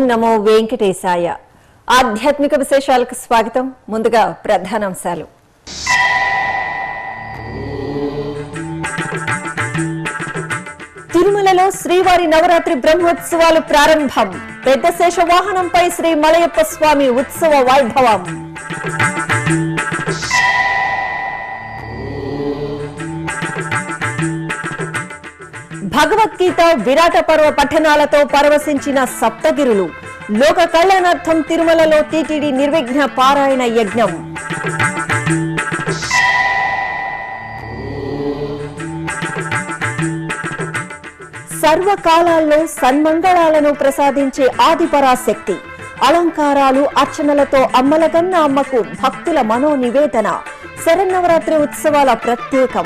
నమో వెంకటేశాయ ఆధ్యాత్మిక విశేషాలకు స్వాగతం ముందుగా ప్రధానాంశాలు తిరుమలలో శ్రీవారి నవరాత్రి బ్రహ్మోత్సవాలు ప్రారంభం పెద్ద శేష వాహనంపై శ్రీ మలయప్ప స్వామి ఉత్సవ వైభవం భగవద్గీత విరాట పర్వ పఠనాలతో పరవశించిన సప్తగిరులు లోక కళ్యాణార్థం తిరుమలలో టీటీడీ నిర్విఘ్న పారాయణ యజ్ఞం సర్వకాలాల్లో సన్మంగళాలను ప్రసాదించే ఆదిపరాశక్తి అలంకారాలు అర్చనలతో అమ్మలగన్న అమ్మకు భక్తుల మనోనివేదన శరన్నవరాత్రి ఉత్సవాల ప్రత్యేకం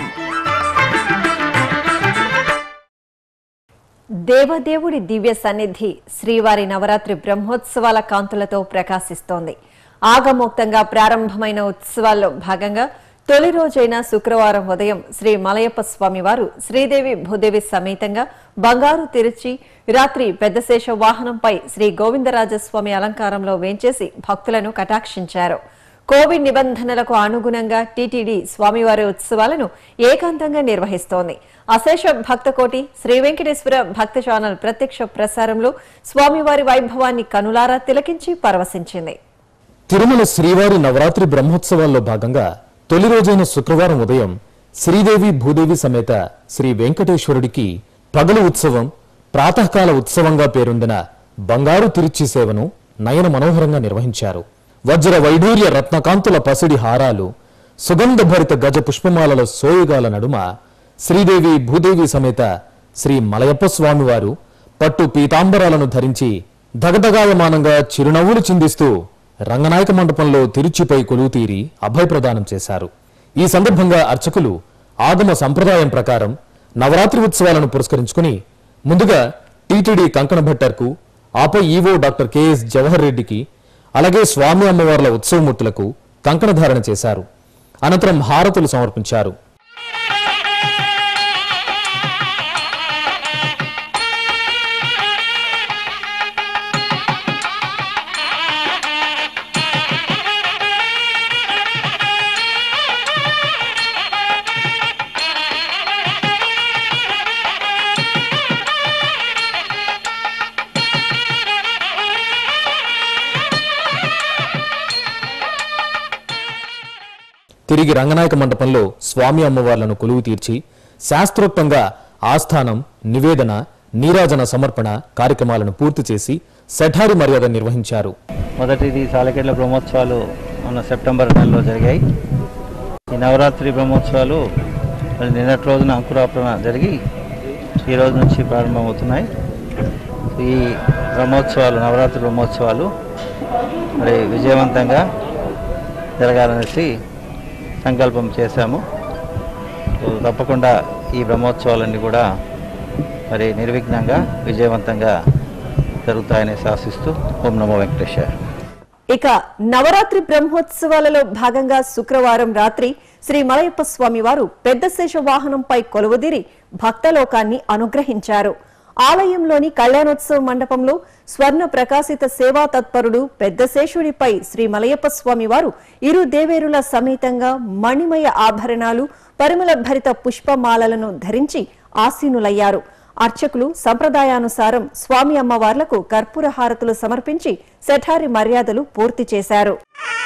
దేవదేవుడి దివ్య సన్నిధి శ్రీవారి నవరాత్రి బ్రహ్మోత్సవాల కాంతులతో ప్రకాశిస్తోంది ఆగమోక్తంగా ప్రారంభమైన ఉత్సవాల్లో భాగంగా తొలి రోజైన శుక్రవారం ఉదయం శ్రీ మలయప్ప స్వామి వారు శ్రీదేవి భూదేవి సమేతంగా బంగారు తిరుచి రాత్రి పెద్దశేష వాహనంపై శ్రీ గోవిందరాజస్వామి అలంకారంలో వేంచేసి భక్తులను కటాక్షించారు కోవిడ్ నిబంధనలకు అనుగుణంగా టీటీడీ స్వామివారి ఉత్సవాలను ఏకాంతంగా నిర్వహిస్తోంది అశేష భక్తకోటి శ్రీ వెంకటేశ్వర భక్త ఛానల్ ప్రత్యక్ష ప్రసారంలో స్వామివారి వైభవాన్ని కనులారా తిలకించి పరవశించింది తిరుమల శ్రీవారి నవరాత్రి బ్రహ్మోత్సవాల్లో భాగంగా తొలి రోజైన శుక్రవారం ఉదయం శ్రీదేవి భూదేవి సమేత శ్రీ వెంకటేశ్వరుడికి పగలు ఉత్సవం ప్రాతకాల ఉత్సవంగా పేరొందిన బంగారు తిరుచి సేవను నయన మనోహరంగా నిర్వహించారు వజ్ర వైడూర్య రత్నకాంతుల పసిడి హారాలు సుగంధభరిత గజ పుష్పమాలల సోయుగాల నడుమ శ్రీదేవి భూదేవి సమేత శ్రీ మలయప్ప స్వామివారు పట్టు పీతాంబరాలను ధరించి దగదగాయమానంగా చిరునవ్వులు చిందిస్తూ రంగనాయక మండపంలో తిరుచిపై కొలువుతీరి అభయప్రదానం చేశారు ఈ సందర్భంగా అర్చకులు ఆగమ సంప్రదాయం ప్రకారం నవరాత్రి ఉత్సవాలను పురస్కరించుకుని ముందుగా టీటీడీ కంకణ భట్టర్కు ఆపై ఈవో డాక్టర్ కెఎస్ జవహర్ రెడ్డికి అలాగే స్వామి అమ్మవార్ల ఉత్సవమూర్తులకు కంకణ ధారణ చేశారు అనంతరం హారతులు సమర్పించారు తిరిగి రంగనాయక మండపంలో స్వామి అమ్మవార్లను కొలువు తీర్చి శాస్త్రోక్తంగా ఆస్థానం నివేదన నీరాజన సమర్పణ కార్యక్రమాలను పూర్తి చేసి సెఠారి మర్యాద నిర్వహించారు మొదటిది సాలకెట్ల బ్రహ్మోత్సవాలు మన సెప్టెంబర్ నెలలో జరిగాయి ఈ నవరాత్రి బ్రహ్మోత్సవాలు మరి నిన్నటి రోజున అంకురార్పణ జరిగి ఈ రోజు నుంచి ప్రారంభమవుతున్నాయి ఈ బ్రహ్మోత్సవాలు నవరాత్రి బ్రహ్మోత్సవాలు మరి విజయవంతంగా జరగాలనేసి సంకల్పం చేశాము సో తప్పకుండా ఈ బ్రహ్మోత్సవాలన్నీ కూడా మరి నిర్విఘ్నంగా విజయవంతంగా జరుగుతాయని శాసిస్తూ ఓం నమో వెంకటేశ్వర ఇక నవరాత్రి బ్రహ్మోత్సవాలలో భాగంగా శుక్రవారం రాత్రి శ్రీ మలయప్ప స్వామి వారు పెద్ద శేష వాహనంపై కొలువుదిరి భక్తలోకాన్ని అనుగ్రహించారు ఆలయంలోని కళ్యాణోత్సవ మండపంలో స్వర్ణ ప్రకాశిత సేవా తత్పరుడు పెద్ద శేషుడిపై శ్రీ మలయప్ప స్వామి వారు ఇరు దేవేరుల సమేతంగా మణిమయ ఆభరణాలు పరిమళ భరిత పుష్పమాలలను ధరించి ఆసీనులయ్యారు అర్చకులు సంప్రదాయానుసారం స్వామి అమ్మవార్లకు కర్పూర హారతులు సమర్పించి శఠారి మర్యాదలు పూర్తి చేశారు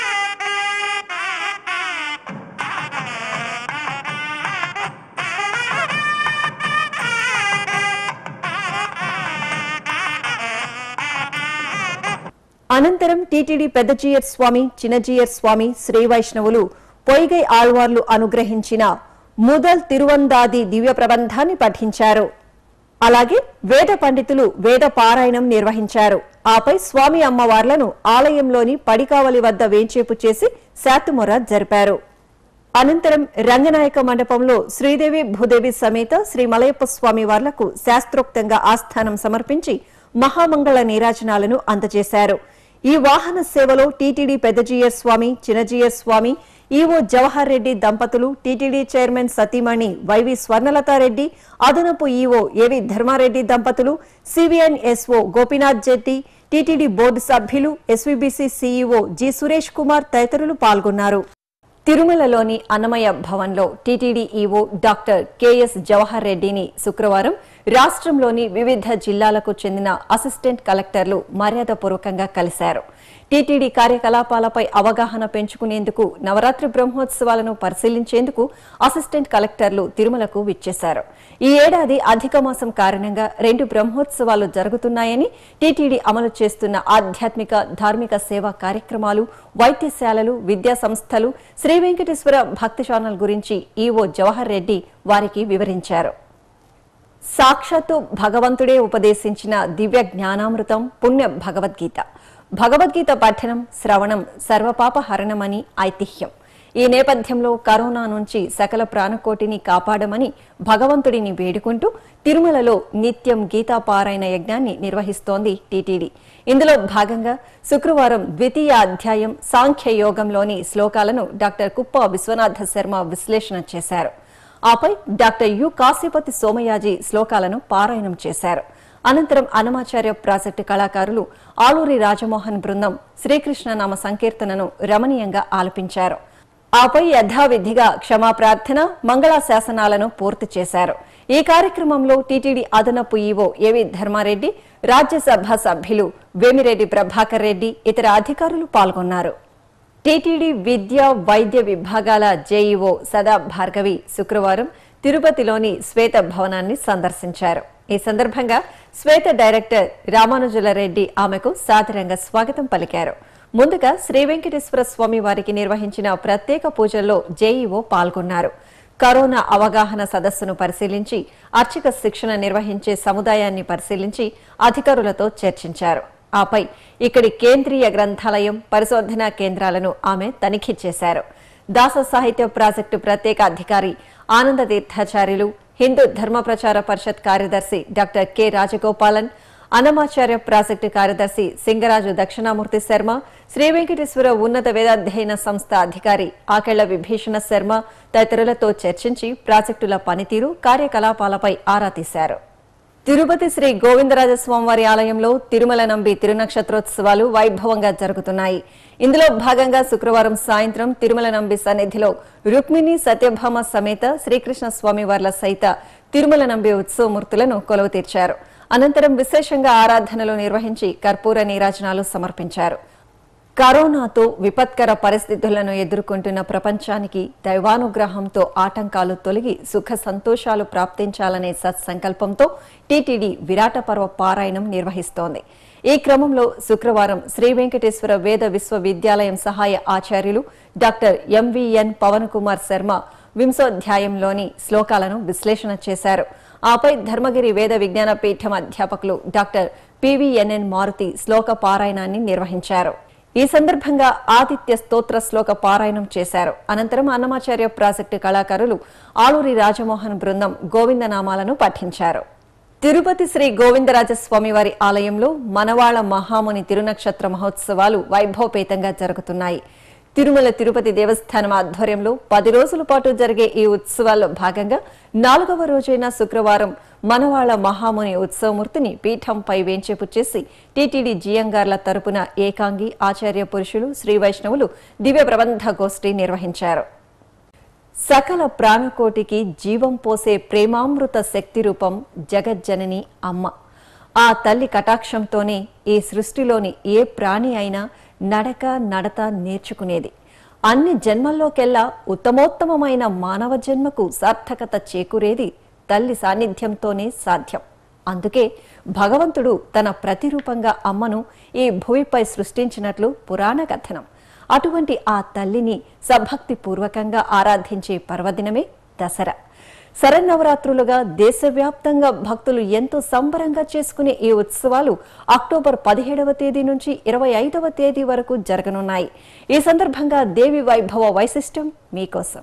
అనంతరం టీటీడీ పెద్దజీయర్ స్వామి చిన్నజీయర్ స్వామి శ్రీ వైష్ణవులు పొయ్గై ఆళ్వార్లు అనుగ్రహించిన ముదల్ తిరువందాది దివ్య ప్రబంధాన్ని పఠించారు అలాగే వేద పండితులు వేద పారాయణం నిర్వహించారు ఆపై స్వామి అమ్మవార్లను ఆలయంలోని పడికావలి వద్ద వేంచేపు చేసి శాతుమొర జరిపారు అనంతరం రంగనాయక మండపంలో శ్రీదేవి భూదేవి సమేత శ్రీ మలయప్ప స్వామి వార్లకు శాస్త్రోక్తంగా ఆస్థానం సమర్పించి మహామంగళ నీరాజనాలను అందజేశారు ఈ వాహన సేవలో టీటీడీ పెద్దజీయర్ స్వామి చిన్నజీయర్ స్వామి ఈవో జవహర్ రెడ్డి దంపతులు టీటీడీ చైర్మన్ సతీమణి వైవి స్వర్ణలతారెడ్డి అదనపు ఈవో ఏవి ధర్మారెడ్డి దంపతులు CVN SO Gopinath Jetti TTD board సభ్యులు SVBC CEO G Suresh Kumar తదితరులు పాల్గొన్నారు తిరుమలలోని అన్నమయ్య భవన్లో TTD EO doctor KS Jawahar రెడ్డిని శుక్రవారం రాష్ట్రంలోని వివిధ జిల్లాలకు చెందిన అసిస్టెంట్ కలెక్టర్లు మర్యాదపూర్వకంగా కలిశారు టీటీడీ కార్యకలాపాలపై అవగాహన పెంచుకునేందుకు నవరాత్రి బ్రహ్మోత్సవాలను పరిశీలించేందుకు అసిస్టెంట్ కలెక్టర్లు తిరుమలకు విచ్చేశారు ఈ ఏడాది అధిక మాసం కారణంగా రెండు బ్రహ్మోత్సవాలు జరుగుతున్నాయని టీటీడీ అమలు చేస్తున్న ఆధ్యాత్మిక ధార్మిక సేవా కార్యక్రమాలు వైద్యశాలలు విద్యా సంస్థలు శ్రీ వెంకటేశ్వర భక్తి ఛానల్ గురించి ఈవో జవహర్ రెడ్డి వారికి వివరించారు సాక్షాత్తు భగవంతుడే ఉపదేశించిన దివ్య జ్ఞానామృతం పుణ్య భగవద్గీత భగవద్గీత పఠనం శ్రవణం సర్వపాప హరణమని ఐతిహ్యం ఈ నేపథ్యంలో కరోనా నుంచి సకల ప్రాణకోటిని కాపాడమని భగవంతుడిని వేడుకుంటూ తిరుమలలో నిత్యం గీతా పారాయణ యజ్ఞాన్ని నిర్వహిస్తోంది టీటీడీ ఇందులో భాగంగా శుక్రవారం ద్వితీయ అధ్యాయం సాంఖ్య యోగంలోని శ్లోకాలను డాక్టర్ కుప్ప విశ్వనాథ శర్మ విశ్లేషణ చేశారు ఆపై డాక్టర్ యు కాశీపతి సోమయాజీ శ్లోకాలను పారాయణం చేశారు అనంతరం అనమాచార్య ప్రాజెక్టు కళాకారులు ఆలూరి రాజమోహన్ బృందం శ్రీకృష్ణ నామ సంకీర్తనను రమణీయంగా ఆలపించారు ఆపై యథావిధిగా క్షమాప్రార్థన మంగళాశాసనాలను పూర్తి చేశారు ఈ కార్యక్రమంలో టీటీడీ అదనపు ఈవో ఏవి ధర్మారెడ్డి రాజ్యసభ సభ్యులు వేమిరెడ్డి ప్రభాకర్ రెడ్డి ఇతర అధికారులు పాల్గొన్నారు టీటీడీ విద్య వైద్య విభాగాల జేఈఓ సదా భార్గవి శుక్రవారం తిరుపతిలోని శ్వేత భవనాన్ని సందర్శించారు ఈ సందర్భంగా శ్వేత డైరెక్టర్ రామానుజుల రెడ్డి ఆమెకు సాదరంగా స్వాగతం పలికారు ముందుగా శ్రీ వెంకటేశ్వర స్వామి వారికి నిర్వహించిన ప్రత్యేక పూజల్లో జేఈఓ పాల్గొన్నారు కరోనా అవగాహన సదస్సును పరిశీలించి అర్చక శిక్షణ నిర్వహించే సముదాయాన్ని పరిశీలించి అధికారులతో చర్చించారు ఆపై ఇక్కడి కేంద్రీయ గ్రంథాలయం పరిశోధనా కేంద్రాలను ఆమె తనిఖీ చేశారు దాస సాహిత్య ప్రాజెక్టు ప్రత్యేక అధికారి ఆనంద తీర్థాచార్యులు హిందూ ధర్మ ప్రచార పరిషత్ కార్యదర్శి doctor K Rajagopalan Annamacharya project కార్యదర్శి సింగరాజు దక్షిణామూర్తి శర్మ శ్రీ వెంకటేశ్వర ఉన్నత వేదాధ్యయన సంస్థ అధికారి ఆకెళ్ల విభీషణ శర్మ తదితరులతో చర్చించి ప్రాజెక్టుల పనితీరు కార్యకలాపాలపై ఆరా తీశారు తిరుపతి శ్రీ గోవిందరాజస్వామివారి ఆలయంలో తిరుమల నంబి తిరునక్షత్రోత్సవాలు వైభవంగా జరుగుతున్నాయి ఇందులో భాగంగా శుక్రవారం సాయంత్రం తిరుమల నంబి సన్నిధిలో రుక్మిణి సత్యభామ సమేత శ్రీకృష్ణ స్వామివార్ల సహిత తిరుమల నంబి ఉత్సవమూర్తులను కొలువు తీర్చారు అనంతరం విశేషంగా ఆరాధనలు నిర్వహించి కర్పూర నీరాజనాలు సమర్పించారు కరోనాతో విపత్కర పరిస్థితులను ఎదుర్కొంటున్న ప్రపంచానికి దైవానుగ్రహంతో ఆటంకాలు తొలగి సుఖ సంతోషాలు ప్రాప్తించాలనే సత్సంకల్పంతో టీటీడీ విరాట పర్వ పారాయణం నిర్వహిస్తోంది ఈ క్రమంలో శుక్రవారం శ్రీ వెంకటేశ్వర వేద విశ్వవిద్యాలయం సహాయ ఆచార్యులు డాక్టర్ ఎంవిఎన్ పవన్ కుమార్ శర్మ వింశోధ్యాయంలోని శ్లోకాలను విశ్లేషణ చేశారు ఆపై ధర్మగిరి వేద విజ్ఞాన పీఠం అధ్యాపకులు డాక్టర్ పివిఎన్ఎన్ మారుతి శ్లోక పారాయణాన్ని నిర్వహించారు ఈ సందర్భంగా ఆదిత్య స్తోత్ర శ్లోక పారాయణం చేశారు అనంతరం అన్నమాచార్య ప్రాజెక్టు కళాకారులు ఆలూరి రాజమోహన్ బృందం గోవిందనామాలను పఠించారు తిరుపతి శ్రీ గోవిందరాజస్వామి వారి ఆలయంలో మనవాళ మహాముని తిరునక్షత్ర మహోత్సవాలు వైభవపేతంగా జరుగుతున్నాయి తిరుమల తిరుపతి దేవస్థానం ఆధ్వర్యంలో పది రోజుల పాటు జరిగే ఈ ఉత్సవాల్లో భాగంగా నాలుగవ రోజైన శుక్రవారం మనవాళ మహాముని ఉత్సవమూర్తిని పీఠంపై వేంచేపు చేసి టీటీడీ జియంగార్ల తరపున ఏకాంగి ఆచార్య పురుషులు శ్రీ వైష్ణవులు దివ్య ప్రబంధ గోష్ఠి నిర్వహించారు సకల ప్రాణకోటికి జీవం పోసే ప్రేమామృత శక్తి రూపం జగజ్జనని అమ్మ ఆ తల్లి కటాక్షంతోనే ఈ సృష్టిలోని ఏ ప్రాణి అయినా నడక నడత నేర్చుకునేది అన్ని జన్మల్లోకెల్లా ఉత్తమోత్తమమైన మానవ జన్మకు సార్థకత చేకూరేది తల్లి సాన్నిధ్యంతోనే సాధ్యం అందుకే భగవంతుడు తన ప్రతిరూపంగా అమ్మను ఈ భూమిపై సృష్టించినట్లు పురాణ కథనం అటువంటి ఆ తల్లిని సభక్తి పూర్వకంగా ఆరాధించే పర్వదినమే దసరా శరన్నవరాత్రులుగా దేశవ్యాప్తంగా భక్తులు ఎంతో సంబరంగా చేసుకునే ఈ ఉత్సవాలు అక్టోబర్ పదిహేడవ తేదీ నుంచి ఇరవై ఐదవ తేదీ వరకు జరగనున్నాయి ఈ సందర్భంగా దేవి వైభవ వైశిష్టం మీకోసం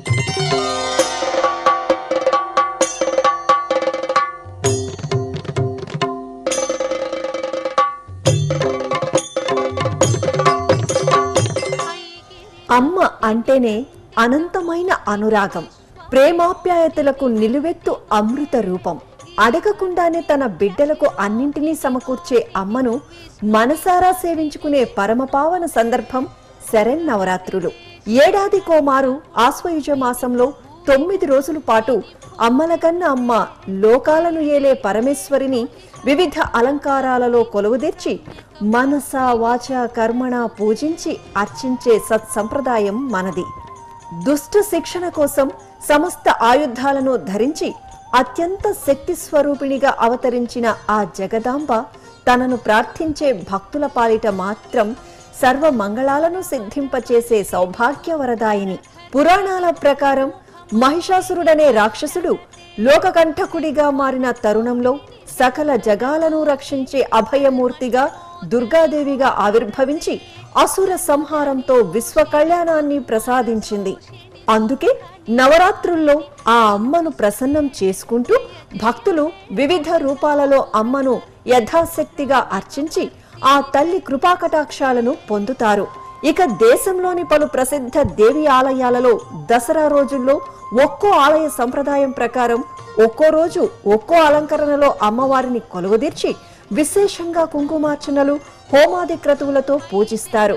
అమ్మ అంటేనే అనంతమైన అనురాగం ప్రేమాప్యాయతలకు నిలువెత్తు అమృత రూపం అడగకుండానే తన బిడ్డలకు అన్నింటినీ సమకూర్చే అమ్మను మనసారా సేవించుకునే పరమపావన సందర్భం శరన్నవరాత్రులు ఏడాది కోమారు ఆశ్వయుజ మాసంలో తొమ్మిది రోజుల పాటు అమ్మలకన్న అమ్మ లోకాలను ఏలే పరమేశ్వరిని వివిధ అలంకారాలలో కొలువుదీర్చి మనస వాచ కర్మణ పూజించి అర్చించే సత్సంప్రదాయం మనది దుష్ట శిక్షణ కోసం సమస్త ఆయుధాలను ధరించి అత్యంత శక్తి స్వరూపిణిగా అవతరించిన ఆ జగదాంబ తనను ప్రార్థించే భక్తుల పాలిట మాత్రం సర్వ మంగళాలను సిద్ధింపచేసే సౌభాగ్యవరదాయిని పురాణాల ప్రకారం మహిషాసురుడనే రాక్షసుడు లోకకంఠకుడిగా మారిన తరుణంలో సకల జగాలను రక్షించే అభయమూర్తిగా దుర్గాదేవిగా ఆవిర్భవించి అసుర సంహారంతో విశ్వ కళ్యాణాన్ని ప్రసాదించింది అందుకే నవరాత్రుల్లో ఆ అమ్మను ప్రసన్నం చేసుకుంటూ భక్తులు వివిధ రూపాలలో అమ్మను యథాశక్తిగా అర్చించి ఆ తల్లి కృపాకటాక్షాలను పొందుతారు ఇక దేశంలోని పలు ప్రసిద్ధ దేవి ఆలయాలలో దసరా రోజుల్లో ఒక్కో ఆలయ సంప్రదాయం ప్రకారం ఒక్కో రోజు ఒక్కో అలంకరణలో అమ్మవారిని కొలువుదీర్చి విశేషంగా కుంకుమార్చనలు హోమాది క్రతువులతో పూజిస్తారు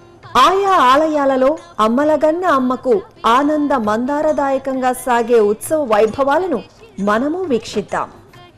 ఆయా ఆలయాలలో అమ్మలగన్న అమ్మకు ఆనంద మందారదాయకంగా సాగే ఉత్సవ వైభవాలను మనము వీక్షిద్దాం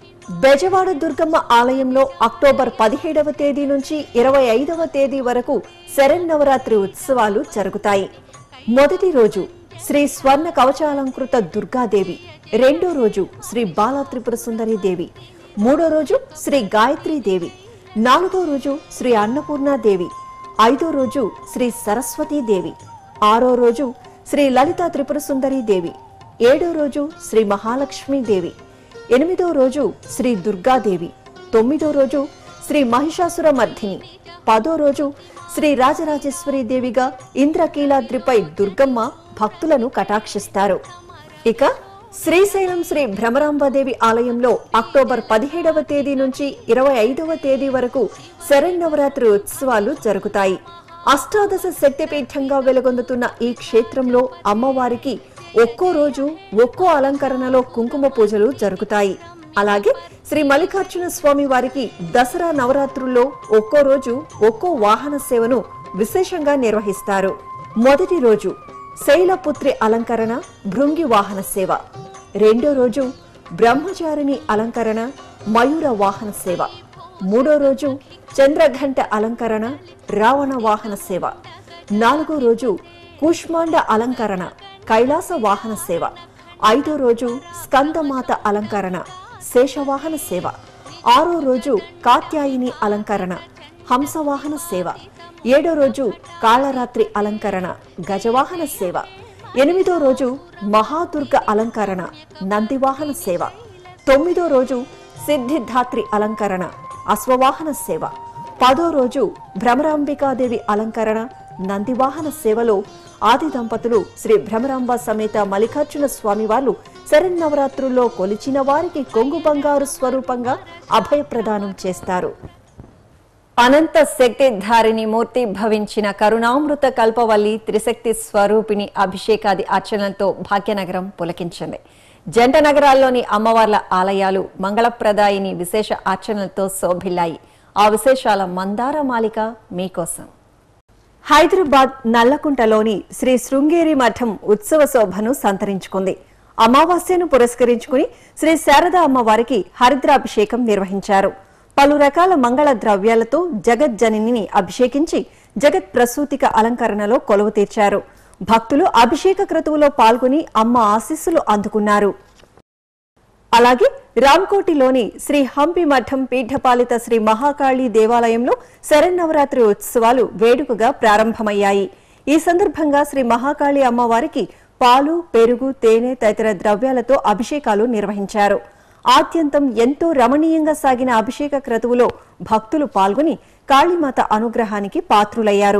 బెజవాడ దుర్గమ్మ ఆలయంలో అక్టోబర్ పదిహేడవ తేదీ నుంచి ఇరవై ఐదవ తేదీ వరకు శరన్నవరాత్రి ఉత్సవాలు జరుగుతాయి మొదటి రోజు శ్రీ స్వర్ణ కవచాలంకృత దుర్గాదేవి రెండో రోజు శ్రీ బాల త్రిపుర సుందరి దేవి మూడో రోజు శ్రీ గాయత్రీ దేవి నాలుగో రోజు శ్రీ అన్నపూర్ణ దేవి ఐదో రోజు శ్రీ సరస్వతీ దేవి ఆరో రోజు శ్రీ లలిత త్రిపుర సుందరి దేవి ఏడో రోజు శ్రీ మహాలక్ష్మీ దేవి ఎనిమిదో రోజు శ్రీ దుర్గాదేవి తొమ్మిదో రోజు శ్రీ మహిషాసుర మర్ధిని పదో రోజు శ్రీ రాజరాజేశ్వరి దేవిగా ఇంద్రకీలాద్రిపై దుర్గమ్మ భక్తులను కటాక్షిస్తారు ఇక శ్రీశైలం శ్రీ భ్రమరాంబాదేవి ఆలయంలో అక్టోబర్ పదిహేడవ తేదీ నుంచి ఇరవై ఐదవ తేదీ వరకు శరన్నవరాత్రి ఉత్సవాలు జరుగుతాయి అష్టాదశ శక్తిపీఠంగా వెలుగొందుతున్న ఈ క్షేత్రంలో అమ్మవారికి ఒక్కో రోజు ఒక్కో అలంకరణలో కుంకుమ పూజలు జరుగుతాయి అలాగే శ్రీ మల్లికార్జున స్వామి వారికి దసరా నవరాత్రుల్లో ఒక్కో రోజు ఒక్కో వాహన సేవను విశేషంగా నిర్వహిస్తారు మొదటి రోజు శైలపుత్రి అలంకరణ భృంగి వాహన సేవ రెండో రోజు బ్రహ్మచారిణి అలంకరణ మయూర వాహన సేవ మూడో రోజు చంద్రఘంట అలంకరణ రావణ వాహన సేవ నాలుగో రోజు కూష్మాండ అలంకరణ కైలాస వాహన సేవ ఐదో రోజు స్కందమాత అలంకరణ శేషవాహన సేవ ఆరో రోజు కాత్యాయిని అలంకరణ హంసవాహన సేవ ఏడో రోజు కాళరాత్రి అలంకరణ గజవాహన సేవ ఎనిమిదో రోజు మహాదుర్గ అలంకరణ నందివాహన సేవ తొమ్మిదో రోజు సిద్ధిధాత్రి అలంకరణ అశ్వవాహన సేవ పదో రోజు భ్రమరాంబికాదేవి అలంకరణ నందివాహన సేవలో ఆది దంపతులు శ్రీ భ్రమరాంబ సమేత మల్లికార్జున స్వామివార్లు శరన్నవరాత్రుల్లో కొలిచిన వారికి కొంగు బంగారు స్వరూపంగా అభయప్రదానం చేస్తారు అనంత శక్తిధారిణి మూర్తి భవించిన కరుణామృత కల్పవల్లి త్రిశక్తి స్వరూపిణి అభిషేకాది అర్చనలతో భాగ్యనగరం పులకించింది జంట నగరాల్లోని అమ్మవార్ల ఆలయాలు మంగళప్రదాయిని విశేష అర్చనలతో శోభిల్లాయి ఆ విశేషాల మందార మాలిక మీకోసం హైదరాబాద్ నల్లకుంటలోని శ్రీ శృంగేరి మఠం ఉత్సవ శోభను సంతరించుకుంది అమావాస్యను పురస్కరించుకుని శ్రీ శారదా అమ్మవారికి హరిద్రాభిషేకం నిర్వహించారు పలు రకాల మంగళ ద్రవ్యాలతో జగజ్జననిని అభిషేకించి జగత్ ప్రసూతిక అలంకరణలో కొలువు తీర్చారు భక్తులు అభిషేక క్రతువులో పాల్గొని అమ్మ ఆశీస్సులు అందుకున్నారు అలాగే రామ్కోటిలోని శ్రీ హంపి మఠం పీఠపాలిత శ్రీ మహాకాళి దేవాలయంలో శరన్నవరాత్రి ఉత్సవాలు వేడుకగా ప్రారంభమయ్యాయి ఈ సందర్భంగా శ్రీ మహాకాళి అమ్మవారికి పాలు పెరుగు తేనె తదితర ద్రవ్యాలతో అభిషేకాలు నిర్వహించారు ఆద్యంతం ఎంతో రమణీయంగా సాగిన అభిషేక క్రతువులో భక్తులు పాల్గొని కాళీమాత అనుగ్రహానికి పాత్రులయ్యారు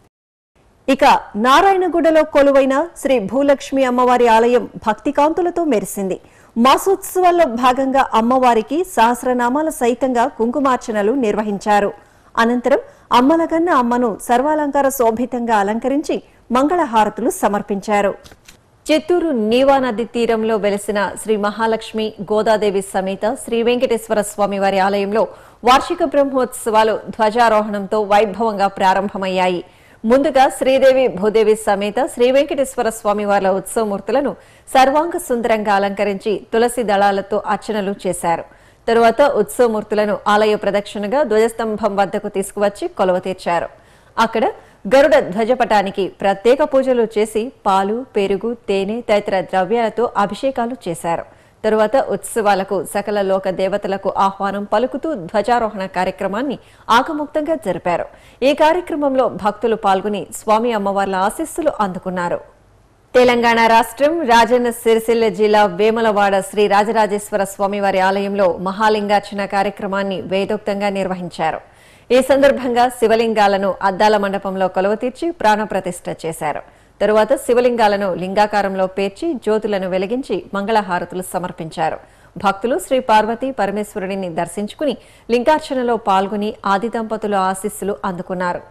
ఇక నారాయణగూడలో కొలువైన శ్రీ భూలక్ష్మి అమ్మవారి ఆలయం భక్తికాంతులతో మెరిసింది మాసోత్సవాల్లో భాగంగా అమ్మవారికి సహస్రనామాల సైతంగా కుంకుమార్చనలు నిర్వహించారు అనంతరం అమ్మలగన్న అమ్మను సర్వాలంకార శోభితంగా అలంకరించి మంగళహారతులు సమర్పించారు చిత్తూరు నీవా నది తీరంలో వెలిసిన శ్రీ మహాలక్ష్మి గోదాదేవి సమేత శ్రీ వెంకటేశ్వర స్వామి వారి ఆలయంలో వార్షిక బ్రహ్మోత్సవాలు ధ్వజారోహణంతో వైభవంగా ప్రారంభమయ్యాయి ముందుగా శ్రీదేవి భూదేవి సమేత శ్రీ వెంకటేశ్వర స్వామి వార్ల ఉత్సవమూర్తులను సర్వాంగ సుందరంగా అలంకరించి తులసి దళాలతో అర్చనలు చేశారు తరువాత ఉత్సవమూర్తులను ఆలయ ప్రదక్షిణగా ధ్వజస్తంభం వద్దకు తీసుకువచ్చి కొలవ తీర్చారు అక్కడ గరుడ ధ్వజపటానికి ప్రత్యేక పూజలు చేసి పాలు పెరుగు తేనె తదితర ద్రవ్యాలతో అభిషేకాలు చేశారు తరువాత ఉత్సవాలకు సకల లోక దేవతలకు ఆహ్వానం పలుకుతూ ధ్వజారోహణ కార్యక్రమాన్ని ఆకముక్తంగా జరిపారు ఈ కార్యక్రమంలో భక్తులు పాల్గొని స్వామి అమ్మవార్ల ఆశీస్సులు అందుకున్నారు తెలంగాణ రాష్ట్రం రాజన్న సిరిసిల్ల జిల్లా వేములవాడ శ్రీ రాజరాజేశ్వర స్వామివారి ఆలయంలో మహాలింగార్చన కార్యక్రమాన్ని వేదోక్తంగా నిర్వహించారు ఈ సందర్భంగా శివలింగాలను అద్దాల మండపంలో కొలువ తీర్చి ప్రాణప్రతిష్ఠ చేశారు తరువాత శివలింగాలను లింగాకారంలో పేర్చి జ్యోతులను వెలిగించి మంగళహారతులు సమర్పించారు భక్తులు శ్రీ పార్వతీ పరమేశ్వరుడిని దర్శించుకుని లింగార్చనలో పాల్గొని ఆది దంపతుల ఆశీస్సులు అందుకున్నారు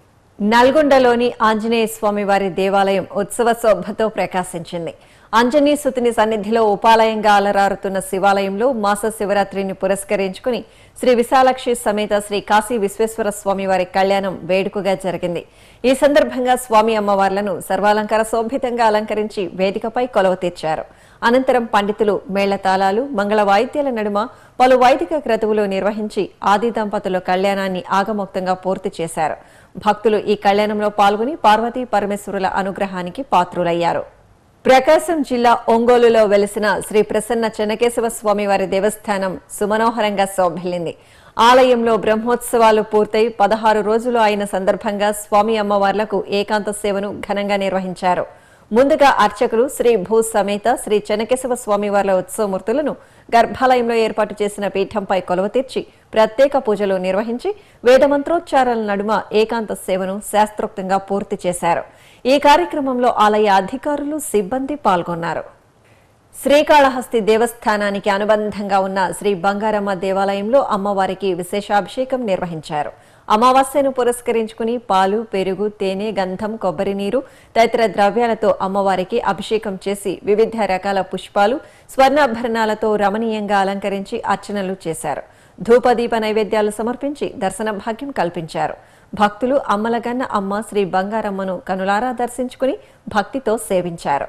నల్గొండలోని ఆంజనేయ స్వామి వారి దేవాలయం ఉత్సవ శోభతో ప్రకాశించింది అంజనీ సుతిని సన్నిధిలో ఉపాలయంగా అలరారుతున్న శివాలయంలో మాస శివరాత్రిని పురస్కరించుకుని శ్రీ విశాలక్షి సమేత శ్రీ కాశీ విశ్వేశ్వర స్వామి వారి కళ్యాణం వేడుకగా జరిగింది ఈ సందర్భంగా స్వామి అమ్మవార్లను సర్వాలంకార శోభితంగా అలంకరించి వేదికపై కొలవ తీర్చారు అనంతరం పండితులు మేళతాళాలు మంగళ వాయిద్యాల నడుమ పలు వైదిక క్రతువులు నిర్వహించి ఆది దంపతుల కళ్యాణాన్ని ఆగమోక్తంగా పూర్తి చేశారు భక్తులు ఈ కళ్యాణంలో పాల్గొని పార్వతీ పరమేశ్వరుల అనుగ్రహానికి పాత్రులయ్యారు ప్రకాశం జిల్లా ఒంగోలులో వెలిసిన శ్రీ ప్రసన్న చెన్నకేశవ స్వామి వారి దేవస్థానం సుమనోహరంగా శోభిల్లింది ఆలయంలో బ్రహ్మోత్సవాలు పూర్తయి పదహారు రోజులు అయిన సందర్భంగా స్వామి అమ్మవార్లకు ఏకాంత సేవను ఘనంగా నిర్వహించారు ముందుగా అర్చకులు శ్రీ భూ సమేత శ్రీ చెన్నకేశవ స్వామివార్ల ఉత్సవమూర్తులను గర్భాలయంలో ఏర్పాటు చేసిన పీఠంపై కొలువ తీర్చి ప్రత్యేక పూజలు నిర్వహించి వేదమంత్రోచ్చారాల నడుమ ఏకాంత సేవను శాస్త్రోక్తంగా పూర్తి చేశారు ఈ కార్యక్రమంలో ఆలయ అధికారులు సిబ్బంది పాల్గొన్నారు శ్రీకాళహస్తి దేవస్థానానికి అనుబంధంగా ఉన్న శ్రీ బంగారమ్మ దేవాలయంలో అమ్మవారికి విశేషాభిషేకం నిర్వహించారు అమావాస్యను పురస్కరించుకుని పాలు పెరుగు తేనె గంధం కొబ్బరి నీరు తదితర ద్రవ్యాలతో అమ్మవారికి అభిషేకం చేసి వివిధ రకాల పుష్పాలు స్వర్ణాభరణాలతో రమణీయంగా అలంకరించి అర్చనలు చేశారు ధూపదీప నైవేద్యాలు సమర్పించి దర్శన భాగ్యం కల్పించారు భక్తులు అమ్మలగన్న అమ్మ శ్రీ బంగారమ్మను కనులారా దర్శించుకుని భక్తితో సేవించారు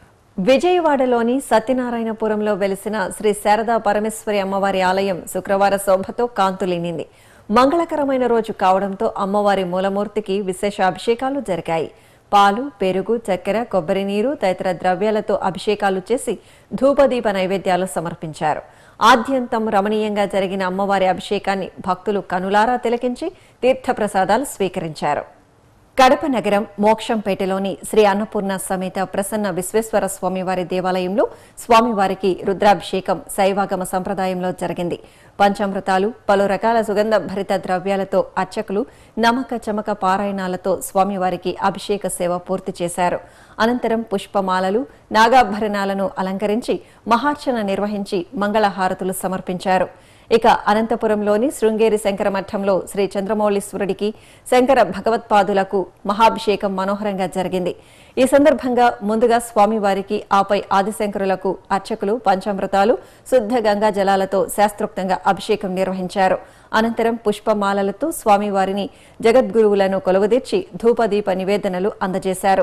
విజయవాడలోని సత్యనారాయణపురంలో వెలిసిన శ్రీ శారదా పరమేశ్వరి అమ్మవారి ఆలయం శుక్రవార శోభతో కాంతులీనింది మంగళకరమైన రోజు కావడంతో అమ్మవారి మూలమూర్తికి విశేష అభిషేకాలు జరిగాయి పాలు పెరుగు చక్కెర కొబ్బరి నీరు తదితర ద్రవ్యాలతో అభిషేకాలు చేసి ధూపదీప నైవేద్యాలు సమర్పించారు ఆద్యంతం రమణీయంగా జరిగిన అమ్మవారి అభిషేకాన్ని భక్తులు కనులారా తిలకించి తీర్థప్రసాదాలు స్వీకరించారు కడప నగరం మోక్షంపేటలోని శ్రీ అన్నపూర్ణ సమేత ప్రసన్న విశ్వేశ్వర స్వామివారి దేవాలయంలో స్వామివారికి రుద్రాభిషేకం శైవాగమ సంప్రదాయంలో జరిగింది పంచామృతాలు పలు రకాల సుగంధ భరిత ద్రవ్యాలతో అర్చకులు నమక చమక పారాయణాలతో స్వామివారికి అభిషేక సేవ పూర్తి చేశారు అనంతరం పుష్పమాలలు నాగాభరణాలను అలంకరించి మహార్చన నిర్వహించి మంగళహారతులు సమర్పించారు ఇక అనంతపురంలోని శృంగేరి శంకర మఠంలో శ్రీ చంద్రమౌళీశ్వరుడికి శంకర భగవత్పాదులకు మహాభిషేకం మనోహరంగా జరిగింది ఈ సందర్భంగా ముందుగా స్వామివారికి ఆపై ఆదిశంకరులకు అర్చకులు పంచామృతాలు శుద్ధ గంగా జలాలతో శాస్త్రోక్తంగా అభిషేకం నిర్వహించారు అనంతరం పుష్పమాలలతో స్వామివారిని జగద్గురువులను కొలువుదీర్చి ధూపదీప నివేదనలు అందజేశారు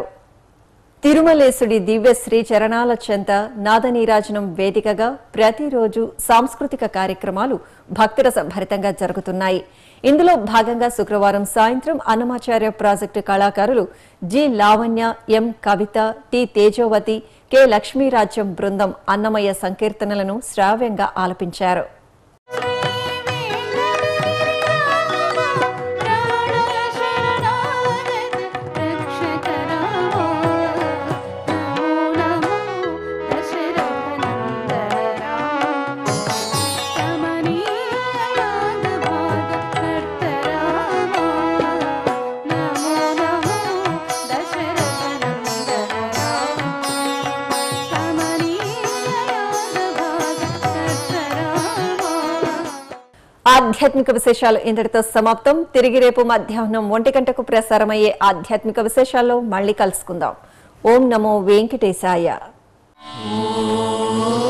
తిరుమలేశుడి దివ్య శ్రీ చరణాల చెంత నాదనీరాజనం వేదికగా ప్రతిరోజు సాంస్కృతిక కార్యక్రమాలు భక్తిరస భరితంగా జరుగుతున్నాయి ఇందులో భాగంగా శుక్రవారం సాయంత్రం అన్నమాచార్య ప్రాజెక్టు కళాకారులు G Lavanya M Kavitha T Tejovathi K Lakshmirajyam బృందం అన్నమయ్య సంకీర్తనలను శ్రావ్యంగా ఆలపించారు ఆధ్యాత్మిక విశేషాలు ఇంతటితో సమాప్తం తిరిగి రేపు మధ్యాహ్నం ఒంటి గంటకు ప్రసారమయ్యే ఆధ్యాత్మిక విశేషాల్లో మళ్ళీ కలుసుకుందాం ఓం నమో వెంకటేశాయ ఓం